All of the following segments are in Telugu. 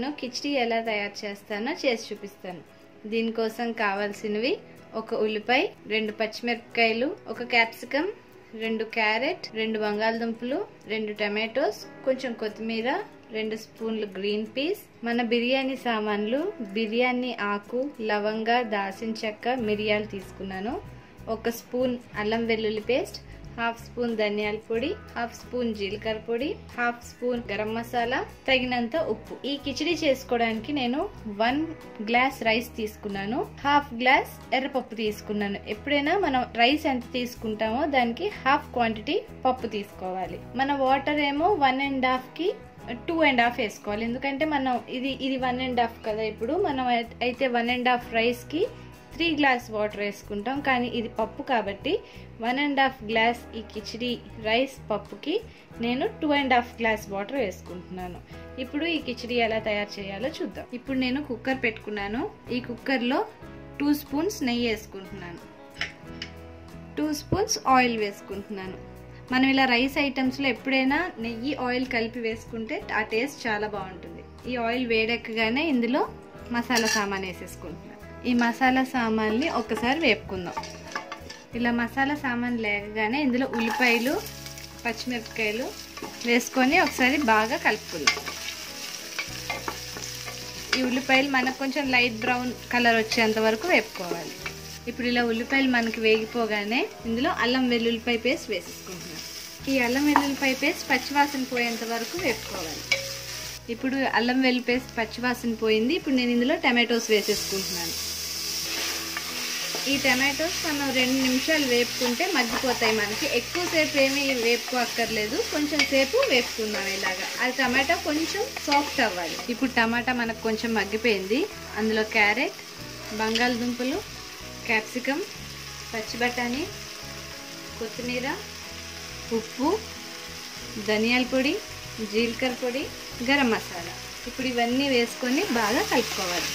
నేను కిచిడి ఎలా తయారు చేస్తానో చేసి చూపిస్తాను దీనికోసం కావాల్సినవి ఒక ఉల్లిపాయ రెండు పచ్చిమిరపకాయలు ఒక క్యాప్సికమ్ రెండు క్యారెట్ రెండు బంగాళదుంపలు రెండు టమాటోస్ కొంచెం కొత్తిమీర రెండు స్పూన్లు గ్రీన్ పీస్ మన బిర్యానీ సామాన్లు బిర్యానీ ఆకు లవంగ దాల్చిన చెక్క మిరియాలు తీసుకున్నాను ఒక స్పూన్ అల్లం వెల్లుల్లి పేస్ట్ హాఫ్ స్పూన్ ధనియాల పొడి హాఫ్ స్పూన్ జీలకర్ర పొడి హాఫ్ స్పూన్ గరం మసాలా తగినంత ఉప్పు ఈ కిచిడి చేసుకోవడానికి నేను వన్ గ్లాస్ రైస్ తీసుకున్నాను హాఫ్ గ్లాస్ ఎర్రపప్పు తీసుకున్నాను ఎప్పుడైనా మనం రైస్ ఎంత తీసుకుంటామో దానికి హాఫ్ క్వాంటిటీ పప్పు తీసుకోవాలి మన వాటర్ ఏమో వన్ అండ్ హాఫ్ కి టూ అండ్ హాఫ్ వేసుకోవాలి ఎందుకంటే మనం ఇది ఇది వన్ అండ్ హాఫ్ కదా ఇప్పుడు మనం అయితే వన్ అండ్ హాఫ్ రైస్ కి త్రీ గ్లాస్ వాటర్ వేసుకుంటాం కానీ ఇది పప్పు కాబట్టి వన్ అండ్ హాఫ్ గ్లాస్ ఈ కిచిడి రైస్ పప్పుకి నేను two and half glass water వేసుకుంటున్నాను ఇప్పుడు ఈ కిచిడి ఎలా తయారు చేయాలో చూద్దాం ఇప్పుడు నేను కుక్కర్ పెట్టుకున్నాను ఈ కుక్కర్లో టూ స్పూన్స్ నెయ్యి వేసుకుంటున్నాను టూ స్పూన్స్ ఆయిల్ వేసుకుంటున్నాను మనం ఇలా రైస్ ఐటమ్స్లో ఎప్పుడైనా నెయ్యి ఆయిల్ కలిపి వేసుకుంటే ఆ టేస్ట్ చాలా బాగుంటుంది ఈ ఆయిల్ వేడెక్కగానే ఇందులో మసాలా సామాన్ వేసేసుకుంటున్నాను ఈ మసాలా సామాన్ని ఒకసారి వేపుకుందాం ఇలా మసాలా సామాన్ లేకగానే ఇందులో ఉల్లిపాయలు పచ్చిమిరపకాయలు వేసుకొని ఒకసారి బాగా కలుపుకుందాం ఈ ఉల్లిపాయలు మనకు కొంచెం లైట్ బ్రౌన్ కలర్ వచ్చేంత వరకు వేపుకోవాలి ఇప్పుడు ఇలా ఉల్లిపాయలు మనకి వేగిపోగానే ఇందులో అల్లం వెల్లుల్లిపాయ పేస్ట్ వేసేసుకుంటున్నాం ఈ అల్లం వెల్లుల్లిపాయ పేస్ట్ పచ్చివాసన పోయేంత వరకు వేపుకోవాలి ఇప్పుడు అల్లం వెల్లుల్లి పేస్ట్ పచ్చివాసన పోయింది ఇప్పుడు నేను ఇందులో టమాటోస్ వేసేసుకుంటున్నాను ఈ టమాటోస్ మనం రెండు నిమిషాలు వేపుకుంటే మగ్గిపోతాయి మనకి ఎక్కువసేపు ఏమీ వేపుకోక్కర్లేదు కొంచెం సేపు వేపుకుందాం ఇలాగా అది టమాటా కొంచెం సాఫ్ట్ అవ్వాలి ఇప్పుడు టమాటా మనకు కొంచెం మగ్గిపోయింది అందులో క్యారెట్ బంగాళదుంపలు క్యాప్సికమ్ పచ్చి బఠానీ కొత్తిమీర ఉప్పు ధనియాల పొడి జీలకర్ర పొడి గరం మసాలా ఇప్పుడు ఇవన్నీ వేసుకొని బాగా కలుపుకోవాలి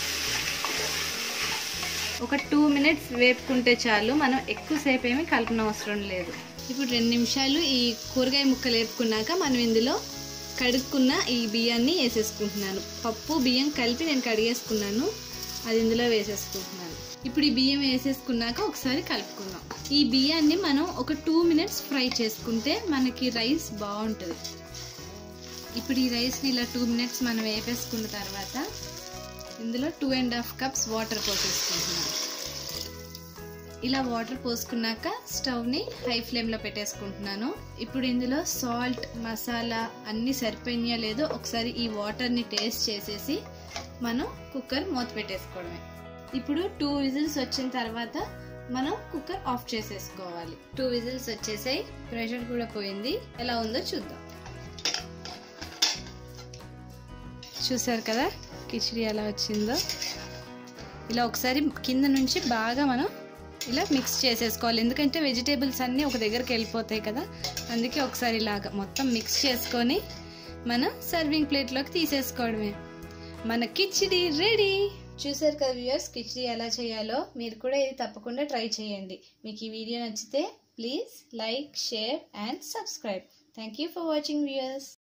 ఒక టూ మినిట్స్ వేపుకుంటే చాలు మనం ఎక్కువసేపు ఏమీ కలపన అవసరం లేదు ఇప్పుడు రెండు నిమిషాలు ఈ కూరగాయ ముక్కలు వేపుకున్నాక మనం ఇందులో కడుక్కున్న ఈ బియ్యాన్ని వేసేసుకుంటున్నాను పప్పు బియ్యం కలిపి నేను కడిగేసుకున్నాను అది ఇందులో వేసేసుకుంటున్నాను ఇప్పుడు ఈ బియ్యం వేసేసుకున్నాక ఒకసారి కలుపుకుందాం ఈ బియ్యాన్ని మనం ఒక టూ మినిట్స్ ఫ్రై చేసుకుంటే మనకి రైస్ బాగుంటుంది ఇప్పుడు ఈ రైస్ని ఇలా టూ మినిట్స్ మనం వేపేసుకున్న తర్వాత ఇందులో two and half cups water పోసేసుకుంటున్నాం ఇలా వాటర్ పోసుకున్నాక స్టవ్ని హై ఫ్లేమ్లో పెట్టేసుకుంటున్నాను ఇప్పుడు ఇందులో సాల్ట్ మసాలా అన్నీ సరిపోయినాయా లేదో ఒకసారి ఈ వాటర్ని టేస్ట్ చేసేసి మనం కుక్కర్ మూత పెట్టేసుకోవడమే ఇప్పుడు టూ విజిల్స్ వచ్చిన తర్వాత మనం కుక్కర్ ఆఫ్ చేసేసుకోవాలి టూ విజిల్స్ వచ్చేసాయి ప్రెషర్ కూడా పోయింది ఎలా ఉందో చూద్దాం చూసారు కదా కిచిడి ఎలా వచ్చిందో ఇలా ఒకసారి కింద నుంచి బాగా మనం ఇలా మిక్స్ చేసేసుకోవాలి ఎందుకంటే వెజిటేబుల్స్ అన్నీ ఒక దగ్గరికి వెళ్ళిపోతాయి కదా అందుకే ఒకసారి ఇలాగా మొత్తం మిక్స్ చేసుకొని మన సర్వింగ్ ప్లేట్లోకి తీసేసుకోవడమే మన కిచిడి రెడీ చూసారు కదా వ్యూయర్స్ కిచిడి ఎలా చేయాలో మీరు కూడా ఇది తప్పకుండా ట్రై చేయండి మీకు ఈ వీడియో నచ్చితే please like share and subscribe thank you for watching viewers